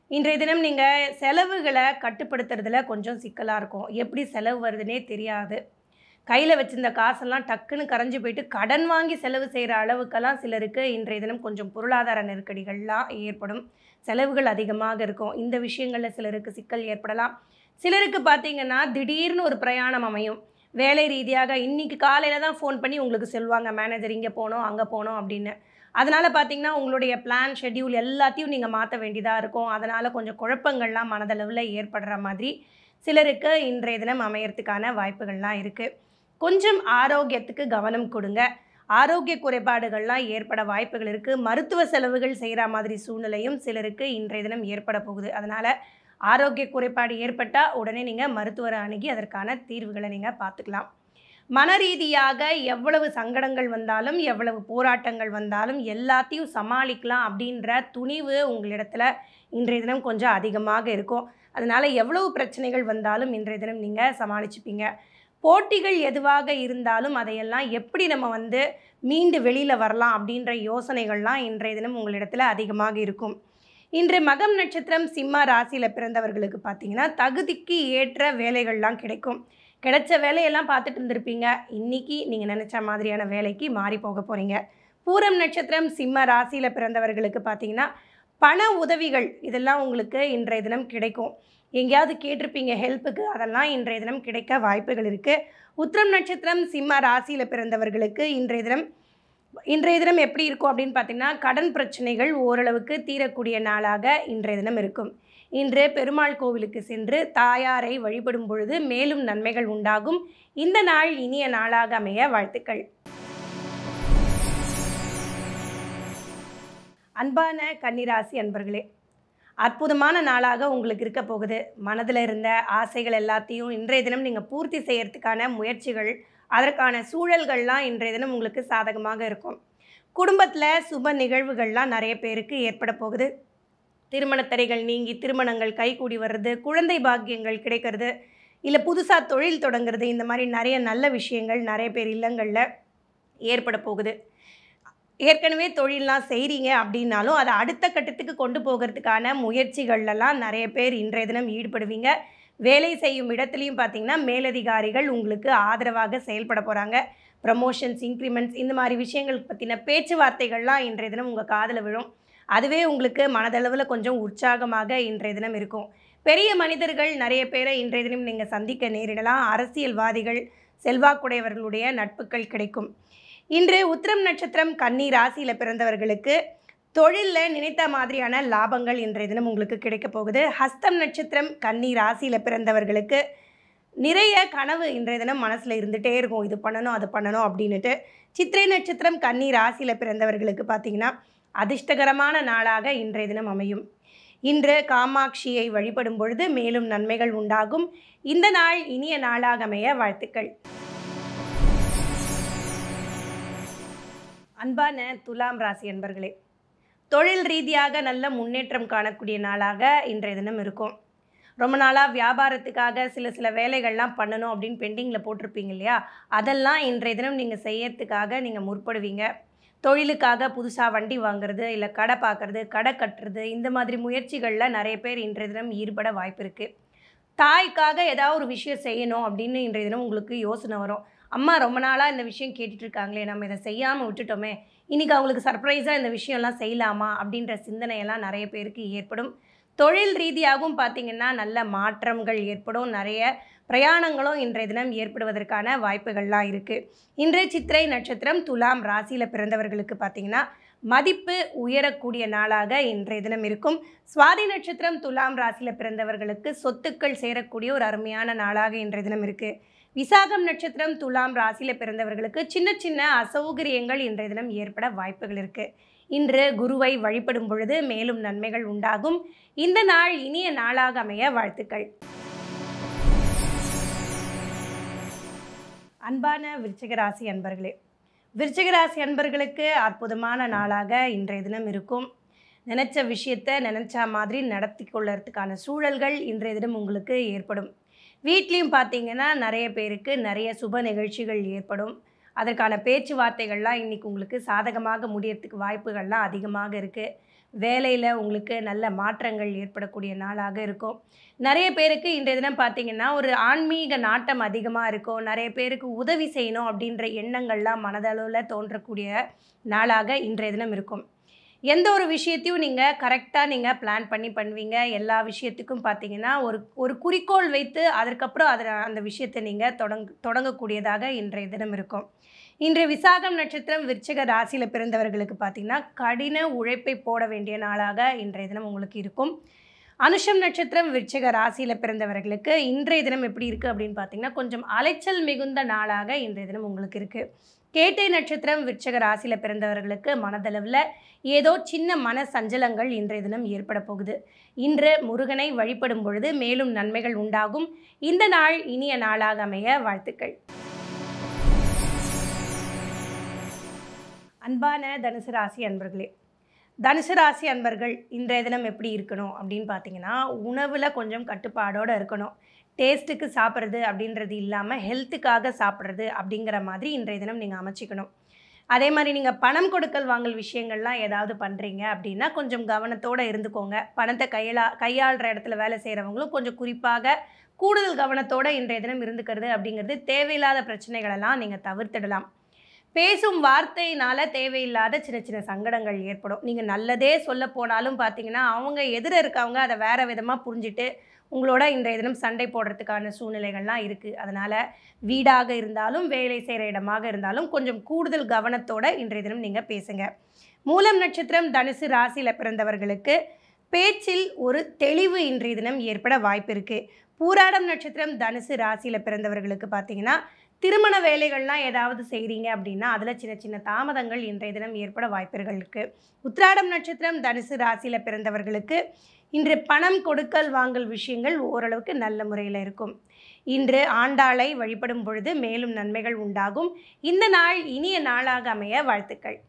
Speaker 1: இன்றைய தினம் நீங்கள் செலவுகளை கட்டுப்படுத்துறதுல கொஞ்சம் சிக்கலாக இருக்கும் எப்படி செலவு வருதுன்னே தெரியாது கையில் வச்சிருந்த காசெல்லாம் டக்குன்னு கரைஞ்சு போயிட்டு கடன் வாங்கி செலவு செய்கிற அளவுக்கெல்லாம் சிலருக்கு இன்றைய தினம் கொஞ்சம் பொருளாதார நெருக்கடிகள்லாம் ஏற்படும் செலவுகள் அதிகமாக இருக்கும் இந்த விஷயங்களில் சிலருக்கு சிக்கல் ஏற்படலாம் சிலருக்கு பார்த்தீங்கன்னா திடீர்னு ஒரு பிரயாணம் அமையும் வேலை ரீதியாக இன்றைக்கி காலையில் தான் ஃபோன் பண்ணி உங்களுக்கு சொல்லுவாங்க மேனேஜர் இங்கே போகணும் அங்கே போகணும் அப்படின்னு அதனால் பார்த்தீங்கன்னா உங்களுடைய பிளான் ஷெட்யூல் எல்லாத்தையும் நீங்கள் மாற்ற வேண்டியதாக இருக்கும் அதனால் கொஞ்சம் குழப்பங்கள்லாம் மனதளவில் ஏற்படுற மாதிரி சிலருக்கு இன்றைய தினம் அமையறதுக்கான வாய்ப்புகள்லாம் இருக்குது கொஞ்சம் ஆரோக்கியத்துக்கு கவனம் கொடுங்க ஆரோக்கிய குறைபாடுகள்லாம் ஏற்பட வாய்ப்புகள் இருக்குது மருத்துவ செலவுகள் செய்கிற மாதிரி சூழ்நிலையும் சிலருக்கு இன்றைய தினம் ஏற்பட போகுது அதனால் ஆரோக்கிய குறைபாடு ஏற்பட்டால் உடனே நீங்கள் மருத்துவரை அணுகி அதற்கான தீர்வுகளை நீங்கள் பார்த்துக்கலாம் மன ரீதியாக எவ்வளவு சங்கடங்கள் வந்தாலும் எவ்வளவு போராட்டங்கள் வந்தாலும் எல்லாத்தையும் சமாளிக்கலாம் அப்படின்ற துணிவு உங்களிடத்துல இன்றைய தினம் கொஞ்சம் அதிகமாக இருக்கும் அதனால் எவ்வளவு பிரச்சனைகள் வந்தாலும் இன்றைய தினம் நீங்கள் சமாளிச்சுப்பீங்க போட்டிகள் எதுவாக இருந்தாலும் அதையெல்லாம் எப்படி நம்ம வந்து மீண்டு வெளியில் வரலாம் அப்படின்ற யோசனைகள்லாம் இன்றைய தினம் உங்களிடத்துல அதிகமாக இருக்கும் இன்று மகம் நட்சத்திரம் சிம்ம ராசியில் பிறந்தவர்களுக்கு பார்த்தீங்கன்னா தகுதிக்கு ஏற்ற வேலைகள்லாம் கிடைக்கும் கிடைச்ச வேலையெல்லாம் பார்த்துட்டு இருந்திருப்பீங்க இன்னைக்கு நீங்கள் நினச்ச மாதிரியான வேலைக்கு மாறி போக போகிறீங்க பூரம் நட்சத்திரம் சிம்ம ராசியில் பிறந்தவர்களுக்கு பார்த்தீங்கன்னா பண உதவிகள் இதெல்லாம் உங்களுக்கு இன்றைய தினம் கிடைக்கும் எங்கேயாவது கேட்டிருப்பீங்க ஹெல்ப்புக்கு அதெல்லாம் இன்றைய தினம் கிடைக்க வாய்ப்புகள் இருக்குது உத்திரம் நட்சத்திரம் சிம்ம ராசியில் பிறந்தவர்களுக்கு இன்றைய தினம் இன்றைய தினம் எப்படி இருக்கும் அப்படின்னு பார்த்தீங்கன்னா கடன் பிரச்சனைகள் ஓரளவுக்கு தீரக்கூடிய நாளாக இன்றைய தினம் இருக்கும் இன்று பெருமாள் கோவிலுக்கு சென்று தாயாரை வழிபடும் பொழுது மேலும் நன்மைகள் உண்டாகும் இந்த நாள் இனிய நாளாக அமைய வாழ்த்துக்கள் அன்பான கன்னிராசி அன்பர்களே அற்புதமான நாளாக உங்களுக்கு இருக்க போகுது மனதில் இருந்த ஆசைகள் எல்லாத்தையும் இன்றைய தினம் நீங்கள் பூர்த்தி செய்யறதுக்கான முயற்சிகள் அதற்கான சூழல்கள்லாம் இன்றைய தினம் உங்களுக்கு சாதகமாக இருக்கும் குடும்பத்தில் சுப நிகழ்வுகள்லாம் நிறைய பேருக்கு ஏற்பட போகுது திருமணத்தடைகள் நீங்கி திருமணங்கள் கைகூடி வர்றது குழந்தை பாக்கியங்கள் கிடைக்கிறது இல்லை புதுசாக தொழில் தொடங்குறது இந்த மாதிரி நிறைய நல்ல விஷயங்கள் நிறைய பேர் இல்லங்களில் ஏற்பட போகுது ஏற்கனவே தொழிலெலாம் செய்கிறீங்க அப்படின்னாலும் அதை அடுத்த கட்டத்துக்கு கொண்டு போகிறதுக்கான முயற்சிகள்லாம் நிறைய பேர் இன்றைய தினம் ஈடுபடுவீங்க வேலை செய்யும் இடத்துலையும் பார்த்தீங்கன்னா மேலதிகாரிகள் உங்களுக்கு ஆதரவாக செயல்பட போகிறாங்க ப்ரமோஷன்ஸ் இன்க்ரிமெண்ட்ஸ் இந்த மாதிரி விஷயங்கள் பற்றின பேச்சுவார்த்தைகள்லாம் இன்றைய தினம் உங்கள் காதில் விழும் அதுவே உங்களுக்கு மனதளவில் கொஞ்சம் உற்சாகமாக இன்றைய தினம் இருக்கும் பெரிய மனிதர்கள் நிறைய பேரை இன்றைய தினம் நீங்கள் சந்திக்க நேரிடலாம் அரசியல்வாதிகள் செல்வாக்குடையவர்களுடைய நட்புகள் கிடைக்கும் இன்று உத்திரம் நட்சத்திரம் கன்னி ராசியில் பிறந்தவர்களுக்கு தொழிலில் நினைத்த மாதிரியான லாபங்கள் இன்றைய தினம் உங்களுக்கு கிடைக்க போகுது ஹஸ்தம் நட்சத்திரம் கன்னி ராசியில் பிறந்தவர்களுக்கு நிறைய கனவு இன்றைய தினம் மனசில் இருந்துகிட்டே இருக்கும் இது பண்ணணும் அது பண்ணணும் அப்படின்னுட்டு சித்திரை நட்சத்திரம் கன்னி ராசியில் பிறந்தவர்களுக்கு பார்த்தீங்கன்னா அதிர்ஷ்டகரமான நாளாக இன்றைய தினம் அமையும் இன்று காமாட்சியை வழிபடும் பொழுது மேலும் நன்மைகள் உண்டாகும் இந்த நாள் இனிய நாளாக அமைய வாழ்த்துக்கள் அன்பான துலாம் ராசி அன்பர்களே தொழில் ரீதியாக நல்ல முன்னேற்றம் காணக்கூடிய நாளாக இன்றைய தினம் இருக்கும் ரொம்ப நாளாக வியாபாரத்துக்காக சில சில வேலைகள்லாம் பண்ணணும் அப்படின்னு பெண்டிங்கில் போட்டிருப்பீங்க இல்லையா அதெல்லாம் இன்றைய தினம் நீங்கள் செய்யறதுக்காக நீங்கள் முற்படுவீங்க தொழிலுக்காக புதுசாக வண்டி வாங்குறது இல்லை கடை பார்க்குறது கடை கட்டுறது இந்த மாதிரி முயற்சிகளில் நிறைய பேர் இன்றைய தினம் ஈடுபட வாய்ப்பு இருக்குது தாய்க்காக ஏதாவது ஒரு விஷயம் செய்யணும் அப்படின்னு இன்றைய தினம் உங்களுக்கு யோசனை வரும் அம்மா ரொம்ப நாளாக இந்த விஷயம் கேட்டுட்டு இருக்காங்களே நம்ம இதை செய்யாமல் விட்டுட்டோமே இன்றைக்கி அவங்களுக்கு சர்ப்ரைஸாக இந்த விஷயம்லாம் செய்யலாமா அப்படின்ற சிந்தனையெல்லாம் நிறைய பேருக்கு ஏற்படும் தொழில் ரீதியாகவும் பார்த்திங்கன்னா நல்ல மாற்றங்கள் ஏற்படும் நிறைய பிரயாணங்களும் இன்றைய தினம் ஏற்படுவதற்கான வாய்ப்புகள்லாம் இருக்குது இன்று சித்திரை நட்சத்திரம் துலாம் ராசியில் பிறந்தவர்களுக்கு பார்த்திங்கன்னா மதிப்பு உயரக்கூடிய நாளாக இன்றைய தினம் இருக்கும் சுவாதி நட்சத்திரம் துலாம் ராசியில் பிறந்தவர்களுக்கு சொத்துக்கள் சேரக்கூடிய ஒரு அருமையான நாளாக இன்றைய தினம் இருக்குது விசாகம் நட்சத்திரம் துலாம் ராசியில் பிறந்தவர்களுக்கு சின்ன சின்ன அசௌகரியங்கள் இன்றைய தினம் ஏற்பட வாய்ப்புகள் இருக்குது இன்று குருவை வழிபடும் பொழுது மேலும் நன்மைகள் உண்டாகும் இந்த நாள் இனிய நாளாக அமைய வாழ்த்துக்கள் அன்பான விருச்சிக ராசி அன்பர்களே விருச்சிக ராசி அன்பர்களுக்கு அற்புதமான நாளாக இன்றைய தினம் இருக்கும் நினச்ச விஷயத்தை நினச்ச மாதிரி நடத்தி கொள்ளறதுக்கான சூழல்கள் இன்றைய தினம் உங்களுக்கு ஏற்படும் வீட்லேயும் பார்த்தீங்கன்னா நிறைய பேருக்கு நிறைய சுப நிகழ்ச்சிகள் ஏற்படும் அதற்கான பேச்சுவார்த்தைகள்லாம் இன்றைக்கி உங்களுக்கு சாதகமாக முடியறதுக்கு வாய்ப்புகள்லாம் அதிகமாக இருக்குது வேலையில் உங்களுக்கு நல்ல மாற்றங்கள் ஏற்படக்கூடிய நாளாக இருக்கும் நிறைய பேருக்கு இன்றைய தினம் பார்த்தீங்கன்னா ஒரு ஆன்மீக நாட்டம் அதிகமாக இருக்கும் நிறைய பேருக்கு உதவி செய்யணும் அப்படின்ற எண்ணங்கள்லாம் மனதளவில் தோன்றக்கூடிய நாளாக இன்றைய தினம் இருக்கும் எந்த ஒரு விஷயத்தையும் நீங்கள் கரெக்டாக நீங்கள் பிளான் பண்ணி பண்ணுவீங்க எல்லா விஷயத்துக்கும் பார்த்தீங்கன்னா ஒரு ஒரு குறிக்கோள் வைத்து அதற்கப்புறம் அதில் அந்த விஷயத்தை நீங்கள் தொடங் தொடங்கக்கூடியதாக இன்றைய தினம் இருக்கும் இன்று விசாகம் நட்சத்திரம் விருச்சிக ராசியில் பிறந்தவர்களுக்கு பார்த்தீங்கன்னா கடின உழைப்பை போட வேண்டிய நாளாக இன்றைய தினம் உங்களுக்கு இருக்கும் அனுஷம் நட்சத்திரம் விருச்சிக ராசியில் பிறந்தவர்களுக்கு இன்றைய தினம் எப்படி இருக்குது அப்படின்னு பார்த்தீங்கன்னா கொஞ்சம் அலைச்சல் மிகுந்த நாளாக இன்றைய தினம் உங்களுக்கு இருக்குது கேட்டை நட்சத்திரம் விருச்சக ராசியில் பிறந்தவர்களுக்கு மனதளவில் ஏதோ சின்ன மன சஞ்சலங்கள் இன்றைய தினம் ஏற்பட போகுது இன்று முருகனை வழிபடும் பொழுது மேலும் நன்மைகள் உண்டாகும் இந்த நாள் இனிய நாளாக அமைய வாழ்த்துக்கள் அன்பான தனுசு ராசி அன்பர்களே தனுசு ராசி அன்பர்கள் இன்றைய தினம் எப்படி இருக்கணும் அப்படின்னு பார்த்தீங்கன்னா உணவில் கொஞ்சம் கட்டுப்பாடோடு இருக்கணும் டேஸ்ட்டுக்கு சாப்பிட்றது அப்படின்றது இல்லாமல் ஹெல்த்துக்காக சாப்பிட்றது அப்படிங்கிற மாதிரி இன்றைய தினம் நீங்கள் அமைச்சிக்கணும் அதே மாதிரி நீங்கள் பணம் கொடுக்கல் வாங்கல் விஷயங்கள்லாம் ஏதாவது பண்ணுறீங்க அப்படின்னா கொஞ்சம் கவனத்தோடு இருந்துக்கோங்க பணத்தை கையாள கையாளுற இடத்துல வேலை செய்கிறவங்களும் கொஞ்சம் குறிப்பாக கூடுதல் கவனத்தோடு இன்றைய தினம் இருந்துக்கிறது அப்படிங்கிறது தேவையில்லாத பிரச்சனைகளெல்லாம் நீங்கள் தவிர்த்திடலாம் பேசும் வார்த்தையினால் தேவையில்லாத சின்ன சின்ன சங்கடங்கள் ஏற்படும் நீங்கள் நல்லதே சொல்ல போனாலும் பார்த்தீங்கன்னா அவங்க எதிர இருக்கவங்க அதை வேறு விதமாக புரிஞ்சுட்டு உங்களோட இன்றைய தினம் சண்டை போடுறதுக்கான சூழ்நிலைகள்லாம் இருக்குது அதனால் வீடாக இருந்தாலும் வேலை செய்கிற இடமாக இருந்தாலும் கொஞ்சம் கூடுதல் கவனத்தோடு இன்றைய தினம் நீங்கள் பேசுங்க மூலம் நட்சத்திரம் தனுசு ராசியில் பிறந்தவர்களுக்கு பேச்சில் ஒரு தெளிவு இன்றைய தினம் ஏற்பட வாய்ப்பு இருக்குது பூராடம் நட்சத்திரம் தனுசு ராசியில் பிறந்தவர்களுக்கு பார்த்தீங்கன்னா திருமண வேலைகள்லாம் ஏதாவது செய்கிறீங்க அப்படின்னா அதில் சின்ன சின்ன தாமதங்கள் இன்றைய தினம் ஏற்பட வாய்ப்புகள் இருக்குது உத்ராடம் நட்சத்திரம் தனுசு ராசியில் பிறந்தவர்களுக்கு இன்று பணம் கொடுக்கல் வாங்கல் விஷயங்கள் ஓரளவுக்கு நல்ல முறையில் இருக்கும் இன்று ஆண்டாளை வழிபடும் பொழுது மேலும் நன்மைகள் உண்டாகும் இந்த நாள் இனிய நாளாக அமைய வாழ்த்துக்கள்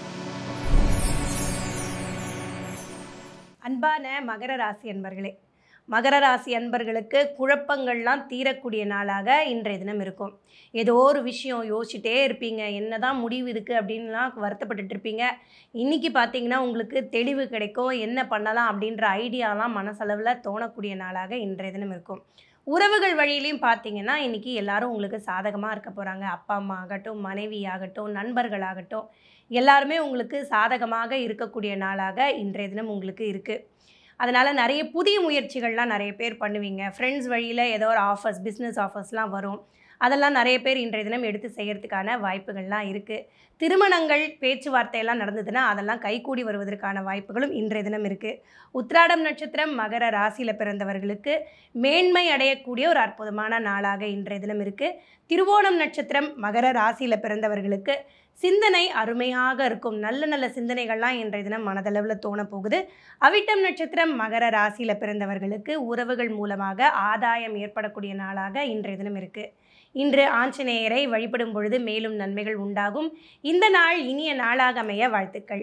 Speaker 1: அன்பான மகர ராசி அன்பர்களே மகர ராசி அன்பர்களுக்கு குழப்பங்கள்லாம் தீரக்கூடிய நாளாக இன்றைய தினம் இருக்கும் ஏதோ ஒரு விஷயம் யோசிச்சுட்டே இருப்பீங்க என்னதான் முடிவு இதுக்கு அப்படின்லாம் வருத்தப்பட்டுட்டு இருப்பீங்க இன்றைக்கி பார்த்தீங்கன்னா உங்களுக்கு தெளிவு கிடைக்கும் என்ன பண்ணலாம் அப்படின்ற ஐடியாலாம் மனசளவில் தோணக்கூடிய நாளாக இன்றைய தினம் இருக்கும் உறவுகள் வழியிலையும் பார்த்தீங்கன்னா இன்றைக்கி எல்லாரும் உங்களுக்கு சாதகமாக இருக்க போகிறாங்க அப்பா அம்மா ஆகட்டும் மனைவி ஆகட்டும் நண்பர்களாகட்டும் எல்லாருமே உங்களுக்கு சாதகமாக இருக்கக்கூடிய நாளாக இன்றைய தினம் உங்களுக்கு இருக்குது அதனால் நிறைய புதிய முயற்சிகள்லாம் நிறைய பேர் பண்ணுவீங்க ஃப்ரெண்ட்ஸ் வழியில் ஏதோ ஒரு ஆஃபர்ஸ் பிஸ்னஸ் ஆஃபர்ஸ்லாம் வரும் அதெல்லாம் நிறைய பேர் இன்றைய தினம் எடுத்து செய்கிறதுக்கான வாய்ப்புகள்லாம் இருக்குது திருமணங்கள் பேச்சுவார்த்தையெல்லாம் நடந்ததுன்னா அதெல்லாம் கைகூடி வருவதற்கான வாய்ப்புகளும் இன்றைய தினம் இருக்குது உத்ராடம் நட்சத்திரம் மகர ராசியில் பிறந்தவர்களுக்கு மேன்மை அடையக்கூடிய ஒரு அற்புதமான நாளாக இன்றைய தினம் இருக்குது திருவோணம் நட்சத்திரம் மகர ராசியில் பிறந்தவர்களுக்கு சிந்தனை அருமையாக இருக்கும் நல்ல நல்ல சிந்தனைகள்லாம் இன்றைய தினம் மனதளவில் தோணப்போகுது அவிட்டம் நட்சத்திரம் மகர ராசியில் பிறந்தவர்களுக்கு உறவுகள் மூலமாக ஆதாயம் ஏற்படக்கூடிய நாளாக இன்றைய தினம் இருக்குது இன்று ஆஞ்சநேயரை வழிபடும் பொழுது மேலும் நன்மைகள் உண்டாகும் இந்த நாள் இனிய நாளாக அமைய வாழ்த்துக்கள்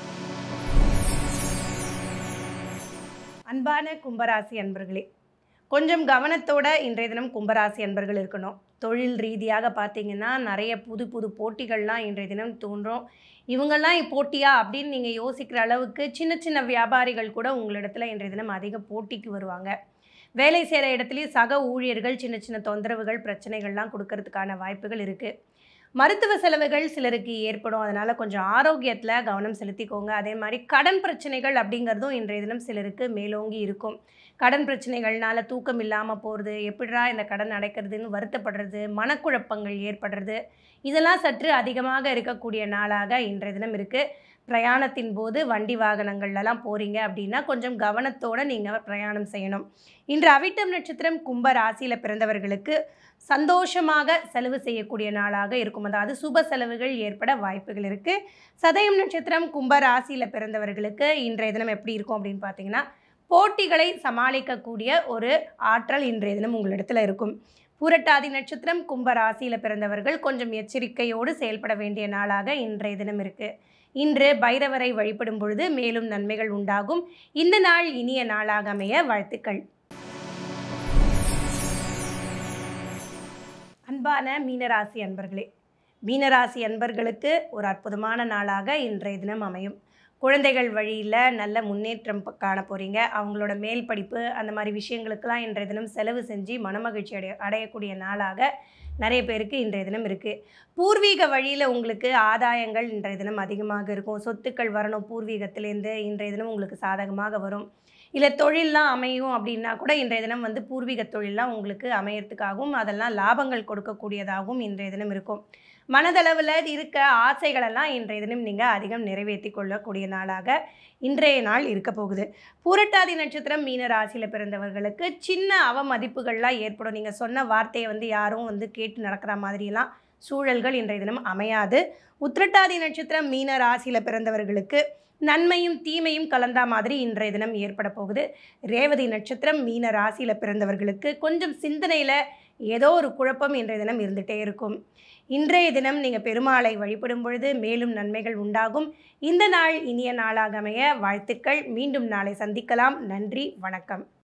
Speaker 1: அன்பான கும்பராசி அன்பர்களே கொஞ்சம் கவனத்தோட இன்றைய தினம் கும்பராசி அன்பர்கள் இருக்கணும் தொழில் ரீதியாக பார்த்தீங்கன்னா நிறைய புது புது போட்டிகள்லாம் இன்றைய தினம் தோன்றும் இவங்கெல்லாம் போட்டியா அப்படின்னு நீங்கள் யோசிக்கிற அளவுக்கு சின்ன சின்ன வியாபாரிகள் கூட உங்களிடத்துல இன்றைய தினம் அதிக போட்டிக்கு வருவாங்க வேலை செய்கிற இடத்துலையும் சக ஊழியர்கள் சின்ன சின்ன தொந்தரவுகள் பிரச்சனைகள்லாம் கொடுக்கறதுக்கான வாய்ப்புகள் இருக்குது மருத்துவ செலவுகள் சிலருக்கு ஏற்படும் அதனால் கொஞ்சம் ஆரோக்கியத்தில் கவனம் செலுத்திக்கோங்க அதே மாதிரி கடன் பிரச்சனைகள் அப்படிங்கிறதும் இன்றைய தினம் சிலருக்கு மேலோங்கி இருக்கும் கடன் பிரச்சனைகள்னால தூக்கம் இல்லாமல் போகிறது எப்படிடா இந்த கடன் அடைக்கிறதுன்னு வருத்தப்படுறது மனக்குழப்பங்கள் ஏற்படுறது இதெல்லாம் சற்று அதிகமாக இருக்கக்கூடிய நாளாக இன்றைய தினம் இருக்குது பிரயாணத்தின் போது வண்டி வாகனங்கள்லாம் போகிறீங்க அப்படின்னா கொஞ்சம் கவனத்தோடு நீங்கள் பிரயாணம் செய்யணும் இன்று அவிட்டம் நட்சத்திரம் கும்ப ராசியில் பிறந்தவர்களுக்கு சந்தோஷமாக செலவு செய்யக்கூடிய நாளாக இருக்கும் அதாவது சுப செலவுகள் ஏற்பட வாய்ப்புகள் இருக்குது சதயம் நட்சத்திரம் கும்ப ராசியில் பிறந்தவர்களுக்கு இன்றைய தினம் எப்படி இருக்கும் அப்படின்னு பார்த்தீங்கன்னா போட்டிகளை சமாளிக்கக்கூடிய ஒரு ஆற்றல் இன்றைய தினம் உங்களிடத்தில் இருக்கும் பூரட்டாதி நட்சத்திரம் கும்ப ராசியில் பிறந்தவர்கள் கொஞ்சம் எச்சரிக்கையோடு செயல்பட வேண்டிய நாளாக இன்றைய தினம் இருக்குது இன்று பைரவரை வழிபடும் பொழுது மேலும் நன்மைகள் உண்டாகும் இந்த நாள் இனிய நாளாக அமைய வாழ்த்துக்கள் அன்பான மீனராசி அன்பர்களே மீனராசி அன்பர்களுக்கு ஒரு அற்புதமான நாளாக இன்றைய தினம் அமையும் குழந்தைகள் வழியில் நல்ல முன்னேற்றம் ப- காண போகிறீங்க அவங்களோட மேல் படிப்பு அந்த மாதிரி விஷயங்களுக்கெல்லாம் இன்றைய தினம் செலவு செஞ்சு மனமகிழ்ச்சி அடைய அடையக்கூடிய நாளாக நிறைய பேருக்கு இன்றைய தினம் இருக்குது பூர்வீக வழியில் உங்களுக்கு ஆதாயங்கள் இன்றைய தினம் அதிகமாக இருக்கும் சொத்துக்கள் வரணும் பூர்வீகத்திலேருந்து இன்றைய தினம் உங்களுக்கு சாதகமாக வரும் இல்லை தொழிலெலாம் அமையும் அப்படின்னா கூட இன்றைய தினம் வந்து பூர்வீக தொழிலெலாம் உங்களுக்கு அமையறதுக்காகவும் அதெல்லாம் லாபங்கள் கொடுக்கக்கூடியதாகவும் இன்றைய தினம் இருக்கும் மனதளவில் இருக்க ஆசைகளெல்லாம் இன்றைய தினம் நீங்கள் அதிகம் நிறைவேற்றி கொள்ளக்கூடிய நாளாக இன்றைய நாள் இருக்க போகுது பூரட்டாதி நட்சத்திரம் மீன ராசியில் பிறந்தவர்களுக்கு சின்ன அவமதிப்புகள்லாம் ஏற்படும் நீங்கள் சொன்ன வார்த்தையை வந்து யாரும் வந்து கேட்டு நடக்கிற மாதிரியெல்லாம் சூழல்கள் இன்றைய தினம் அமையாது உத்திரட்டாதி நட்சத்திரம் மீன ராசியில் பிறந்தவர்களுக்கு நன்மையும் தீமையும் கலந்தா மாதிரி இன்றைய தினம் ஏற்பட போகுது ரேவதி நட்சத்திரம் மீன ராசியில் பிறந்தவர்களுக்கு கொஞ்சம் சிந்தனையில் ஏதோ ஒரு குழப்பம் இன்றைய தினம் இருந்துகிட்டே இருக்கும் இன்றைய தினம் நீங்கள் பெருமாளை வழிபடும் பொழுது மேலும் நன்மைகள் உண்டாகும் இந்த நாள் இனிய நாளாக அமைய வாழ்த்துக்கள் மீண்டும் நாளை சந்திக்கலாம் நன்றி வணக்கம்